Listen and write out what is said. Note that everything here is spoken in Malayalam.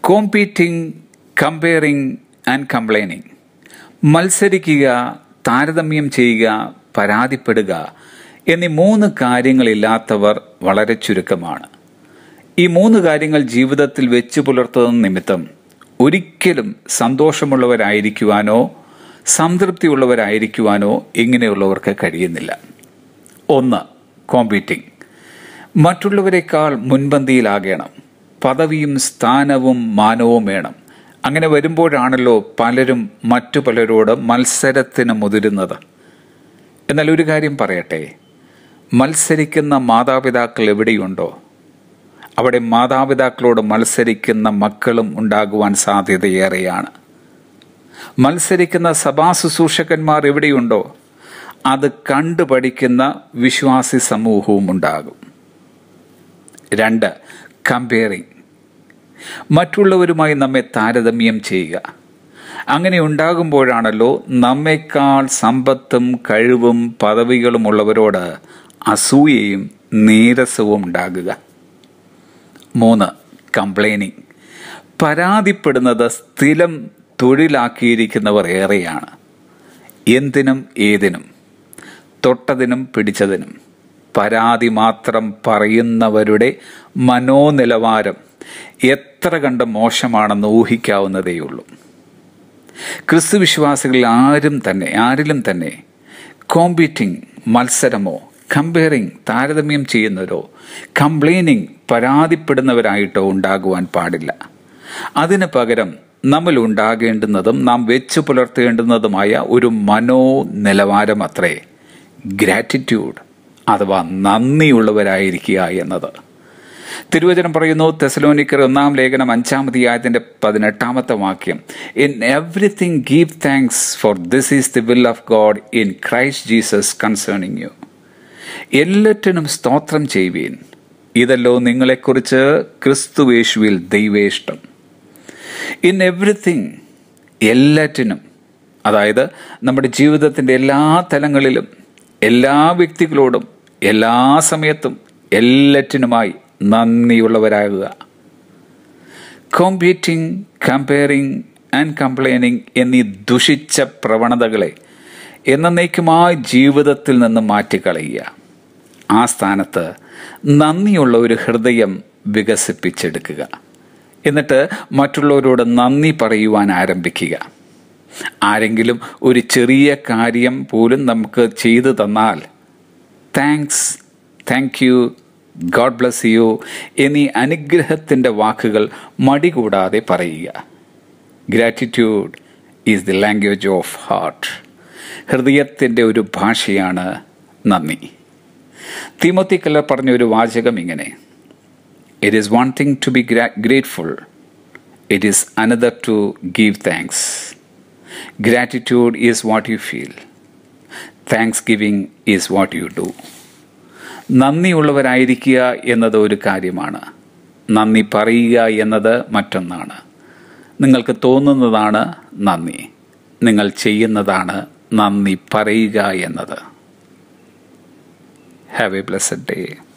കോമ്പീറ്റിംഗ് കമ്പയറിംഗ് ആൻഡ് കംപ്ലൈനിങ് മത്സരിക്കുക താരതമ്യം ചെയ്യുക പരാതിപ്പെടുക എന്നീ മൂന്ന് കാര്യങ്ങളില്ലാത്തവർ വളരെ ചുരുക്കമാണ് ഈ മൂന്ന് കാര്യങ്ങൾ ജീവിതത്തിൽ വെച്ചു പുലർത്തുന്ന നിമിത്തം ഒരിക്കലും സന്തോഷമുള്ളവരായിരിക്കുവാനോ സംതൃപ്തിയുള്ളവരായിരിക്കുവാനോ ഇങ്ങനെയുള്ളവർക്ക് കഴിയുന്നില്ല ഒന്ന് കോമ്പീറ്റിംഗ് മറ്റുള്ളവരെക്കാൾ മുൻപന്തിയിലാകണം പദവിയും സ്ഥാനവും മാനവും വേണം അങ്ങനെ വരുമ്പോഴാണല്ലോ പലരും മറ്റു പലരോട് മത്സരത്തിന് മുതിരുന്നത് എന്നാൽ ഒരു കാര്യം പറയട്ടെ മത്സരിക്കുന്ന മാതാപിതാക്കൾ എവിടെയുണ്ടോ അവിടെ മാതാപിതാക്കളോട് മത്സരിക്കുന്ന മക്കളും ഉണ്ടാകുവാൻ സാധ്യതയേറെയാണ് മത്സരിക്കുന്ന സഭാ ശുശ്രൂഷകന്മാർ എവിടെയുണ്ടോ അത് കണ്ടു പഠിക്കുന്ന വിശ്വാസി സമൂഹവും ഉണ്ടാകും രണ്ട് കമ്പയറിംഗ് മറ്റുള്ളവരുമായി നമ്മെ താരതമ്യം ചെയ്യുക അങ്ങനെ ഉണ്ടാകുമ്പോഴാണല്ലോ നമ്മെക്കാൾ സമ്പത്തും കഴിവും പദവികളും ഉള്ളവരോട് അസൂയയും നീരസവും ഉണ്ടാകുക മൂന്ന് കംപ്ലൈനിങ് പരാതിപ്പെടുന്നത് സ്ഥിരം തൊഴിലാക്കിയിരിക്കുന്നവർ ഏറെയാണ് എന്തിനും ഏതിനും തൊട്ടതിനും പിടിച്ചതിനും പരാതി മാത്രം പറയുന്നവരുടെ മനോനിലവാരം എത്ര കണ്ട് മോശമാണെന്ന് ഊഹിക്കാവുന്നതേയുള്ളൂ ക്രിസ്തു വിശ്വാസികളിൽ ആരും തന്നെ ആരിലും തന്നെ കോമ്പീറ്റിംഗ് മത്സരമോ കമ്പയറിംഗ് താരതമ്യം ചെയ്യുന്നവരോ കംപ്ലൈനിങ് പരാതിപ്പെടുന്നവരായിട്ടോ ഉണ്ടാകുവാൻ പാടില്ല അതിന് പകരം നമ്മൾ ഉണ്ടാകേണ്ടുന്നതും നാം വെച്ചു പുലർത്തേണ്ടുന്നതുമായ ഒരു മനോ നിലവാരം അത്രേ ഗ്രാറ്റിറ്റ്യൂഡ് അഥവാ നന്ദിയുള്ളവരായിരിക്കുക എന്നത് തിരുവചനം പറയുന്നു തെസലോനിക്കർ ഒന്നാം ലേഖനം അഞ്ചാമതിയായതിന്റെ പതിനെട്ടാമത്തെ വാക്യം in everything give thanks for this is the will of God in Christ Jesus concerning you എല്ലാറ്റിനും സ്തോത്രം ചെയ്യുവീൻ ഇതല്ലോ നിങ്ങളെക്കുറിച്ച് ക്രിസ്തുവേശുവിൽ ദൈവേഷ്ടം ഇൻ എവ്രിതിങ് എല്ലാറ്റിനും അതായത് നമ്മുടെ ജീവിതത്തിൻ്റെ എല്ലാ തലങ്ങളിലും എല്ലാ വ്യക്തികളോടും എല്ലാ സമയത്തും എല്ലാറ്റിനുമായി നന്ദിയുള്ളവരാകുക കോമ്പീറ്റിംഗ് കമ്പയറിംഗ് ആൻഡ് കംപ്ലൈനിങ് എന്നീ ദുഷിച്ച പ്രവണതകളെ എന്നേക്കുമായി ജീവിതത്തിൽ നിന്ന് മാറ്റിക്കളയുക ആ സ്ഥാനത്ത് നന്ദിയുള്ള ഒരു ഹൃദയം വികസിപ്പിച്ചെടുക്കുക എന്നിട്ട് മറ്റുള്ളവരോട് നന്ദി പറയുവാൻ ആരംഭിക്കുക ആരെങ്കിലും ഒരു ചെറിയ കാര്യം പോലും നമുക്ക് ചെയ്തു തന്നാൽ thanks thank you God bless you എന്നീ അനുഗ്രഹത്തിൻ്റെ വാക്കുകൾ മടി കൂടാതെ പറയുക gratitude is the language of heart ഹൃദയത്തിൻ്റെ ഒരു ഭാഷയാണ് നന്ദി തിമോത്തി കല്ലർ പറഞ്ഞ ഒരു വാചകം ഇങ്ങനെ it is one thing to be grateful it is another to give thanks gratitude is what you feel thanksgiving is what you do നന്ദിയുള്ളവരായിരിക്കുക എന്നത് ഒരു കാര്യമാണ് നന്ദി പറയുക എന്നത് മറ്റൊന്നാണ് നിങ്ങൾക്ക് തോന്നുന്നതാണ് നന്ദി നിങ്ങൾ ചെയ്യുന്നതാണ് നന്ദി പറയുക എന്നത് ഹാവ് എ ബ്ലസ്ഡ് ഡേ